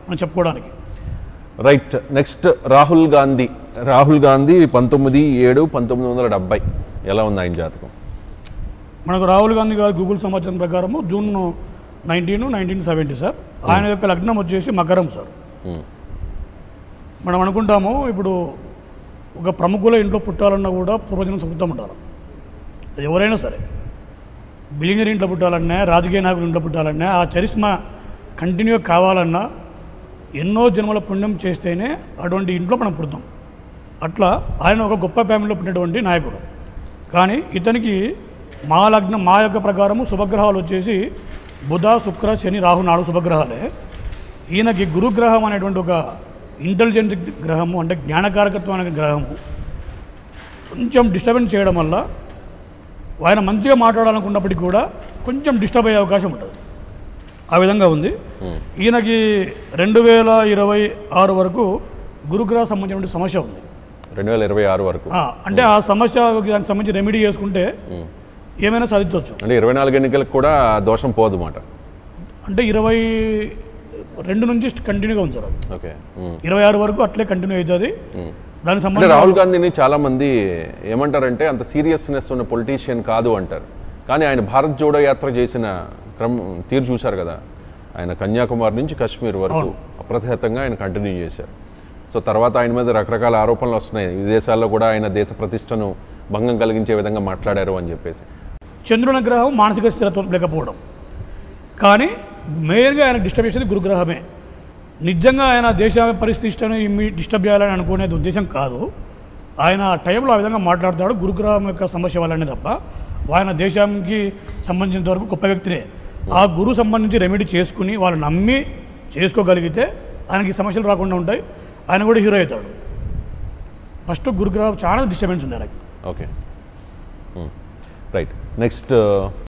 మనం చెప్పుకోవడానికి right next Rahul Gandhi Rahul Gandhi పంతొమ్మిది ఏడు పంతొమ్మిది వందల డెబ్బై ఎలా ఉంది ఆయన జాతకం మనకు రాహుల్ గాంధీ గారి గూగుల్ సమాచారం ప్రకారము June nineteen nineteen seventy sir ఆయన యొక్క లగ్నం వచ్చేసి మకరం సార్ Hmm. మనం అనుకుంటాము ఇప్పుడు ఒక ప్రముఖుల ఇంట్లో పుట్టాలన్నా కూడా పూర్వజనం సుకృతం ఉండాలి అది ఎవరైనా సరే బిలియనర్ ఇంట్లో పుట్టాలన్నా రాజకీయ నాయకుల ఇంట్లో పుట్టాలన్నా ఆ చరిస్మా కంటిన్యూ కావాలన్నా ఎన్నో జన్మల పుణ్యం చేస్తేనే అటువంటి ఇంట్లో మనం పుడతాం అట్లా ఆయన ఒక గొప్ప ఫ్యామిలీలో పుట్టినటువంటి నాయకుడు కానీ ఇతనికి మా లగ్నం మా యొక్క ప్రకారము శుభగ్రహాలు వచ్చేసి బుధ శుక్ర శని రాహు నాలుగు శుభగ్రహాలే ఈయనకి గురుగ్రహం అనేటువంటి ఒక ఇంటెలిజెన్స్ గ్రహము అంటే జ్ఞానకారకత్వం అనే గ్రహము కొంచెం డిస్టర్బెన్స్ చేయడం వల్ల ఆయన మంచిగా మాట్లాడాలనుకున్నప్పటికీ కూడా కొంచెం డిస్టర్బ్ అయ్యే అవకాశం ఉంటుంది ఆ విధంగా ఉంది ఈయనకి రెండు వేల ఇరవై ఆరు వరకు గురుగ్రహ సంబంధించిన సమస్య ఉంది రెండు వేల ఇరవై ఆరు వరకు ఆ, అంటే ఆ సమస్య దానికి సంబంధించి రెమెడీ చేసుకుంటే ఏమైనా సాధించవచ్చు అంటే ఇరవై నాలుగు ఎన్నికలకు కూడా ఆ దోషం పోదు మాట అంటే ఇరవై రెండు నుంచి కంటిన్యూగా ఉంది సార్ అది. ఓకే ఇరవై ఆరు వరకు అట్లే కంటిన్యూ అవుతుంది దానికి అంటే సంబంధించి రాహుల్ గాంధీని చాలా మంది ఏమంటారంటే అంత సీరియస్నెస్ ఉన్న పొలిటీషియన్ కాదు అంటారు కానీ ఆయన భారత్ జోడో యాత్ర చేసిన క్రమం తీరు చూశారు కదా ఆయన కన్యాకుమారి నుంచి కాశ్మీర్ వరకు అప్రతిహతంగా ఆయన కంటిన్యూ చేశారు సో తర్వాత ఆయన మీద రకరకాల ఆరోపణలు వస్తున్నాయి విదేశాల్లో కూడా ఆయన దేశ ప్రతిష్టను భంగం కలిగించే విధంగా మాట్లాడారు అని చెప్పేసి చంద్రుని గ్రహం మానసిక స్థిరత్వం లేకపోవడం కానీ మెయిన్గా ఆయన డిస్టర్బ్ చేసేది గురుగ్రహమే నిజంగా ఆయన దేశ పరిస్థితిని ఇమ్మి డిస్టర్బ్ చేయాలని అనుకునేది ఉద్దేశం కాదు ఆయన ఆ టైంలో ఆ విధంగా మాట్లాడతాడు గురుగ్రహం యొక్క సమస్య వల్లనే తప్ప ఆయన దేశానికి సంబంధించినంత వరకు గొప్ప వ్యక్తినే ఆ గురు సంబంధించి రెమెడీ చేసుకుని వాళ్ళు నమ్మి చేసుకోగలిగితే ఆయనకి ఈ సమస్యలు రాకుండా ఉంటాయి ఆయన కూడా హీరో అవుతాడు ఫస్ట్ గురుగ్రహం చాలా డిస్టర్బెన్స్ ఉంది ఆయనకి ఓకే రైట్ నెక్స్ట్